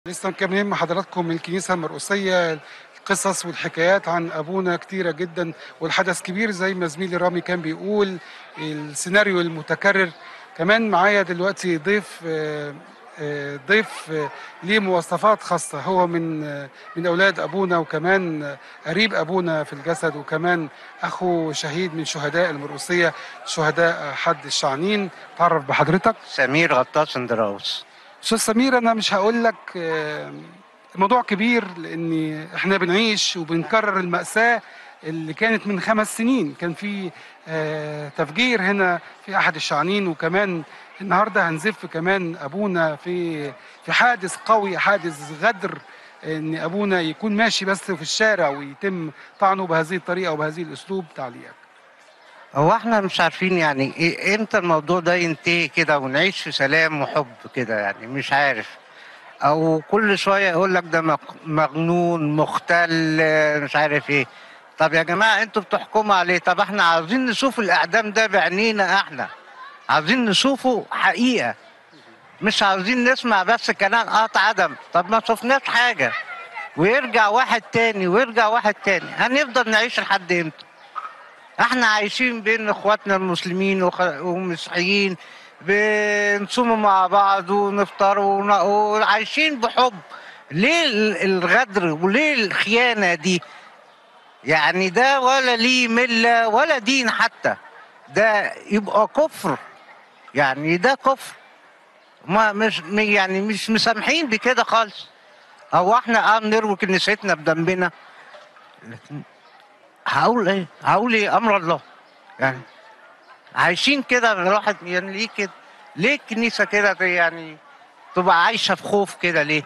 لسه مكملين مع حضراتكم من الكنيسة المرقسية القصص والحكايات عن أبونا كتيرة جدا والحدث كبير زي ما زميلي رامي كان بيقول السيناريو المتكرر كمان معايا دلوقتي ضيف آه، آه، ضيف آه، ليه مواصفات خاصة هو من آه، من أولاد أبونا وكمان آه، قريب أبونا في الجسد وكمان أخو شهيد من شهداء المرقسية شهداء حد الشعنين تعرف بحضرتك سمير غطاس اندراوس استاذ سمير انا مش هقول لك آه، الموضوع كبير لان احنا بنعيش وبنكرر المأساة اللي كانت من خمس سنين كان في آه، تفجير هنا في احد الشعنين وكمان النهارده هنزف كمان ابونا في في حادث قوي حادث غدر ان ابونا يكون ماشي بس في الشارع ويتم طعنه بهذه الطريقه وبهذه الاسلوب تعليقك هو احنا مش عارفين يعني إيه امتى الموضوع ده ينتهي كده ونعيش في سلام وحب كده يعني مش عارف او كل شويه يقول لك ده مق- مجنون مختل آه، مش عارف ايه طب يا جماعه انتوا بتحكموا عليه طب احنا عاوزين نشوف الاعدام ده بعينينا احنا عاوزين نشوفه حقيقه مش عاوزين نسمع بس كلام قطع عدم طب ما شفناش حاجه ويرجع واحد تاني ويرجع واحد تاني هنفضل نعيش لحد امتى احنا عايشين بين اخواتنا المسلمين وخ- والمسيحيين بنصوم مع بعض ونفطر ون- وعايشين بحب ليه ال- الغدر وليه الخيانة دي يعني ده ولا ليه ملة ولا دين حتى ده يبقى كفر يعني ده كفر ما مش م- يعني مش مسامحين بكده خالص هو احنا اه نروي كنيستنا بدمنا لكن هقول ايه هقول ايه امر الله يعني عايشين كده الواحد يعني ليه كده ليه الكنيسه كده يعني تبقى عايشه في خوف كده ليه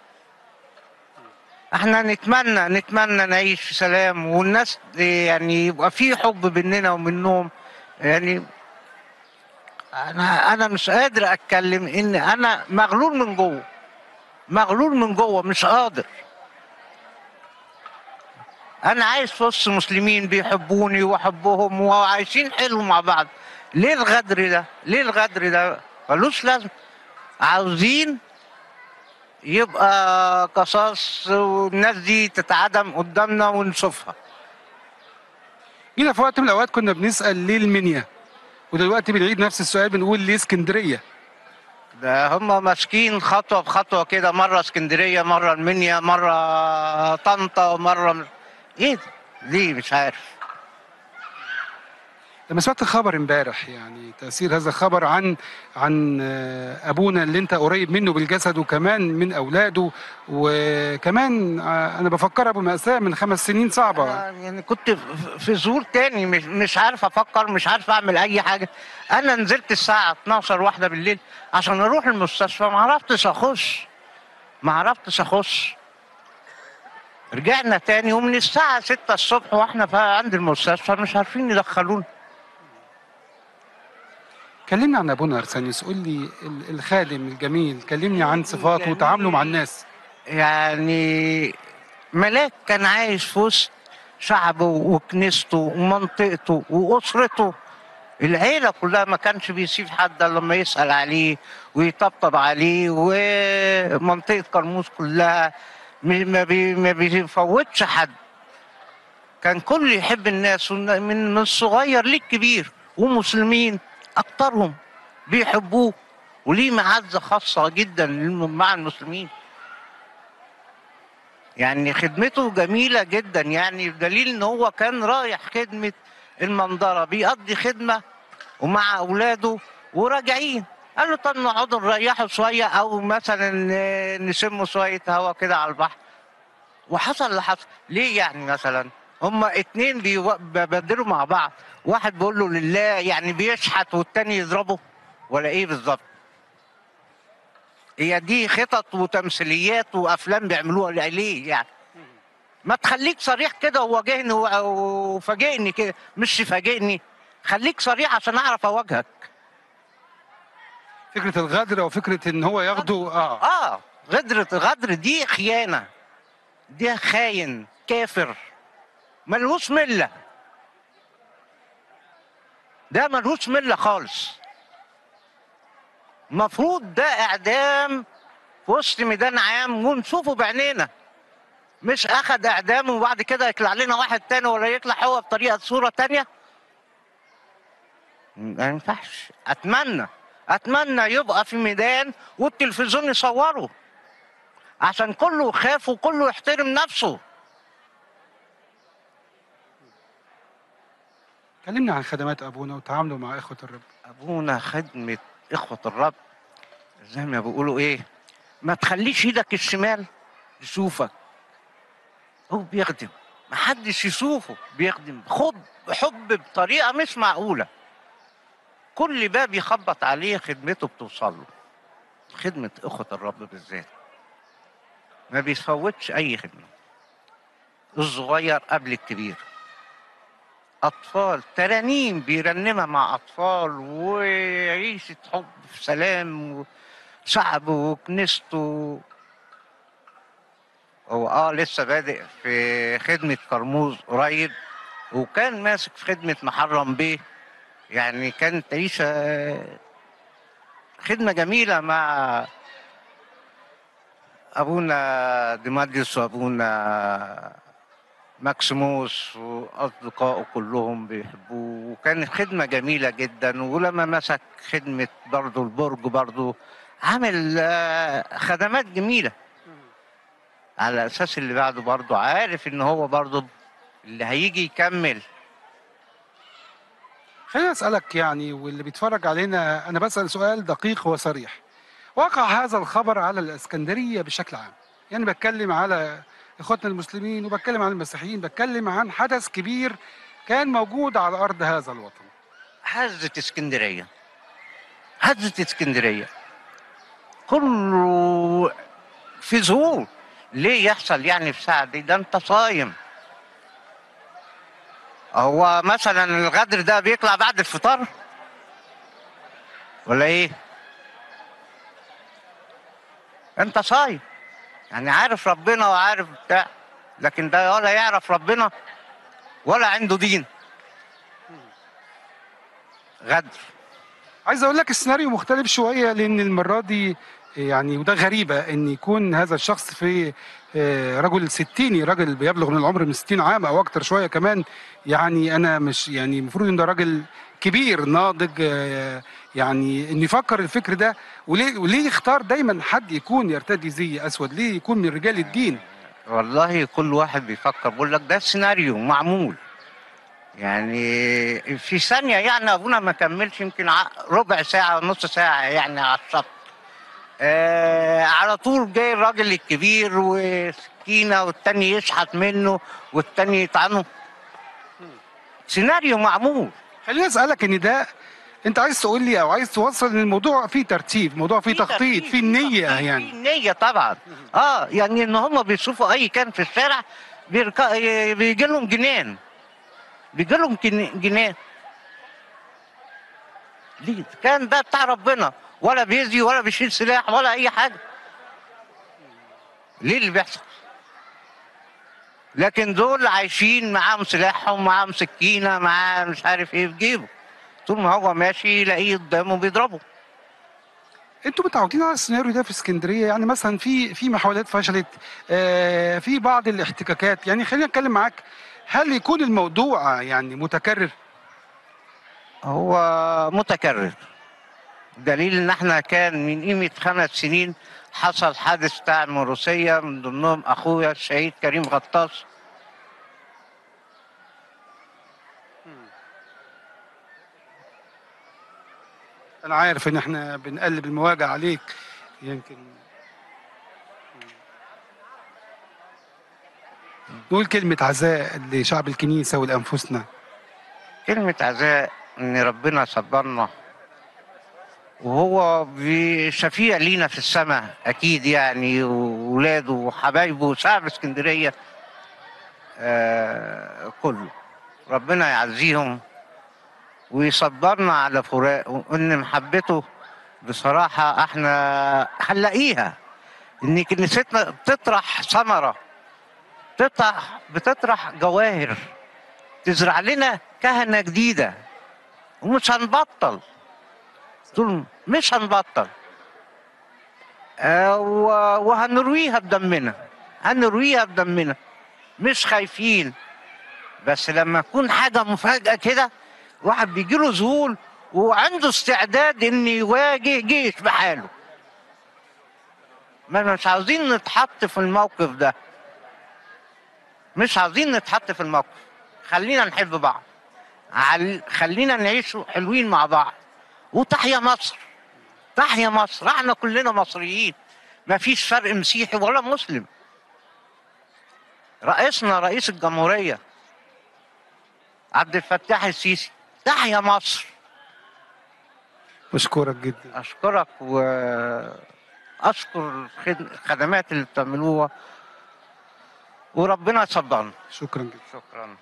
احنا نتمنى نتمنى نعيش في سلام والناس يعني يبقى في حب بيننا ومنهم يعني انا انا مش قادر اتكلم ان انا مغلول من جوه مغلول من جوه مش قادر انا عايش في وسط مسلمين بيحبوني واحبهم وعايشين حلو مع بعض ليه الغدر ده ليه الغدر ده ملوش لازمه عاوزين يبقى قصاص والناس دي تتعدم قدامنا ونشوفها جينا في وقت من الاوقات كنا بنسال ليه المنيا ودلوقتي بنعيد نفس السؤال بنقول ليه اسكندريه ده هم ماسكين خطوه بخطوه كده مره اسكندريه مره المنيا مره طنطا مره مش... ايه ده؟ ليه مش عارف لما سمعت الخبر امبارح يعني تاثير هذا الخبر عن عن آه، ابونا اللي انت قريب منه بالجسد وكمان من اولاده وكمان آه، انا بفكرها بمأساة من خمس سنين صعبه أنا يعني كنت في- في زور تاني مش مش عارف افكر مش عارف اعمل اي حاجه انا نزلت الساعه 12 واحده بالليل عشان اروح المستشفى ما عرفتش اخش ما عرفتش اخش رجعنا تاني ومن الساعة 6 الصبح واحنا في عند المستشفى مش عارفين يدخلونا كلمني عن ابونا ارسانيوس قول لي ال- الخادم الجميل كلمني عن صفاته وتعامله مع الناس يعني ملاك كان عايش في وسط شعبه وكنيسته ومنطقته واسرته العيله كلها ما كانش بيسيب حد إلا لما يسال عليه ويطبطب عليه ومنطقه كرموز كلها م- ما بي- ما بيفوتش حد كان كل يحب الناس ون- من من الصغير للكبير ومسلمين اكترهم بيحبوه وليه معزه خاصه جدا للم- مع المسلمين يعني خدمته جميلة جدا يعني بدليل ان هو كان رايح خدمة المنظرة بيقضي خدمة ومع اولاده وراجعين قال له طب نقعد نريحوا شوية او مثلا آه، نشموا شوية هوا كده على البحر وحصل اللي حصل ليه يعني مثلا هما اتنين بيو- بيبدلوا مع بعض واحد بيقول له لله يعني بيشحت والتاني يضربه ولا ايه بالظبط هي دي خطط وتمثيليات وافلام بيعملوها ليه يعني ما تخليك صريح كده وواجهني و- وفاجئني كده مش تفاجئني خليك صريح عشان اعرف اواجهك فكره الغدر او فكره ان هو ياخده اه اه غدر غدر دي خيانه دي خاين كافر ملهوش مله ده ملهوش مله خالص المفروض ده اعدام في في وسط ميدان عام ونشوفه بعينينا مش اخد اعدام وبعد كده يطلع لنا واحد تاني ولا يطلع هو بطريقه صوره تانية ما ينفعش اتمنى اتمنى يبقى في ميدان والتلفزيون يصوره عشان كله يخاف وكله يحترم نفسه كلمنا عن خدمات ابونا وتعامله مع اخوه الرب ابونا خدمه اخوه الرب زي ما بيقولوا ايه ما تخليش ايدك الشمال يشوفك هو بيخدم محدش يشوفه بيخدم خب حب بطريقه مش معقوله كل باب يخبط عليه خدمته بتوصل له خدمه اخوه الرب بالذات ما بيفوتش اي خدمه الصغير قبل الكبير اطفال ترانيم بيرنمها مع اطفال وعيشه حب في سلام وشعبه وكنيسته هو اه لسه بادئ في خدمه كرموز قريب وكان ماسك في خدمه محرم بيه يعني كانت عيشه خدمه جميله مع ابونا ديماديوس وابونا ماكسيموس واصدقائه كلهم بيحبوه وكانت خدمه جميله جدا ولما مسك خدمه برضه البرج برضه عامل آه، خدمات جميله على اساس اللي بعده برضه عارف ان هو برضه اللي هيجي يكمل خليني اسالك يعني واللي بيتفرج علينا انا بسال سؤال دقيق وصريح وقع هذا الخبر على الاسكندريه بشكل عام يعني بتكلم على اخواتنا المسلمين وبتكلم عن المسيحيين بتكلم عن حدث كبير كان موجود على ارض هذا الوطن هزة اسكندرية هزة اسكندرية كله في ذهول ليه يحصل يعني في ساعة دي ده انت صايم هو مثلا الغدر ده بيطلع بعد الفطار ولا ايه انت صايم يعني عارف ربنا وعارف بتاع لكن ده ولا يعرف ربنا ولا عنده دين غدر عايز اقول لك السيناريو مختلف شويه لان المره دي يعني وده غريبه ان يكون هذا الشخص في آه، رجل ستيني راجل بيبلغ من العمر من 60 عام او اكتر شويه كمان يعني انا مش يعني المفروض ان ده راجل كبير ناضج آه، يعني انه يفكر الفكر ده وليه وليه يختار دايما حد يكون يرتدي زي اسود ليه يكون من رجال الدين والله كل واحد بيفكر بيقول لك ده سيناريو معمول يعني في ثانية يعني أبونا ما كملش يمكن ع- ربع ساعة نص ساعة يعني على الشط آه على طول جاي الراجل الكبير وسكينة والتاني يشحت منه والتاني يطعنه سيناريو معمول خليني اسالك ان ده انت عايز تقول لي او عايز توصل ان الموضوع فيه ترتيب موضوع فيه تخطيط ترتيب، فيه نيه تخطيط، يعني في نية طبعا اه يعني ان هم بيشوفوا اي كان في الشارع بيركا... بيجي لهم جنان بيجي لهم جن- جنان ليه كان ده بتاع ربنا ولا بيزي ولا بيشيل سلاح ولا اي حاجه ليه اللي بيحصل لكن دول عايشين معاهم سلاحهم معاهم سكينه معاه مش عارف ايه في جيبه طول ما هو ماشي يلاقيه قدامه بيضربه انتوا متعودين على السيناريو ده في اسكندريه يعني مثلا في في محاولات فشلت آه، في بعض الاحتكاكات يعني خلينا اتكلم معاك هل يكون الموضوع يعني متكرر هو متكرر دليل ان احنا كان من قيمة خمس سنين حصل حادث بتاع المروسية من ضمنهم اخويا الشهيد كريم غطاس انا عارف ان احنا بنقلب المواجع عليك يمكن نقول كلمة عزاء لشعب الكنيسة ولأنفسنا كلمة عزاء ان ربنا صبرنا وهو بي- شفيع لينا في السماء اكيد يعني وولاده وحبايبه وشعب اسكندرية آه كله ربنا يعزيهم ويصبرنا على فراق وان محبته بصراحة احنا هنلاقيها ان كنيستنا بتطرح ثمرة بتطرح بتطرح جواهر تزرع لنا كهنة جديدة ومش هنبطل دول مش هنبطل آه، و- وهنرويها بدمنا هنرويها بدمنا مش خايفين بس لما يكون حاجة مفاجأة كده واحد بيجيله ذهول وعنده استعداد ان يواجه جيش بحاله ما مش عاوزين نتحط في الموقف ده مش عاوزين نتحط في الموقف خلينا نحب بعض عل- خلينا نعيش حلوين مع بعض وتحيا مصر تحيا مصر احنا كلنا مصريين ما فيش فرق مسيحي ولا مسلم رئيسنا رئيس الجمهورية عبد الفتاح السيسي تحيا مصر بشكرك جدا أشكرك وأشكر الخد- الخدمات اللي بتعملوها وربنا يصدقنا شكرا جدا شكرا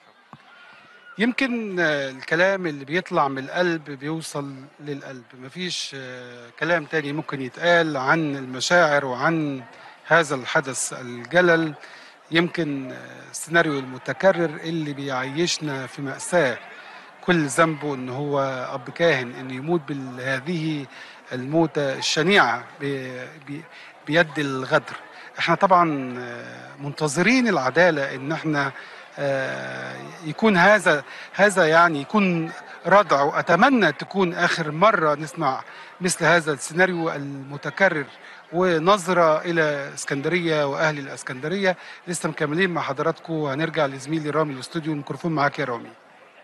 يمكن آه، الكلام اللي بيطلع من القلب بيوصل للقلب مفيش آه، كلام تاني ممكن يتقال عن المشاعر وعن هذا الحدث الجلل يمكن آه، السيناريو المتكرر اللي بيعيشنا في مأساة كل ذنبه ان هو اب كاهن انه يموت بهذه الموتة الشنيعة ب- ب- بيد الغدر احنا طبعا آه، منتظرين العدالة ان احنا آه، يكون هذا هذا يعني يكون ردع واتمنى تكون اخر مره نسمع مثل هذا السيناريو المتكرر ونظره الى اسكندريه واهل الاسكندريه لسه مكملين مع حضراتكم هنرجع لزميلي رامي الاستوديو الميكروفون معاك يا رامي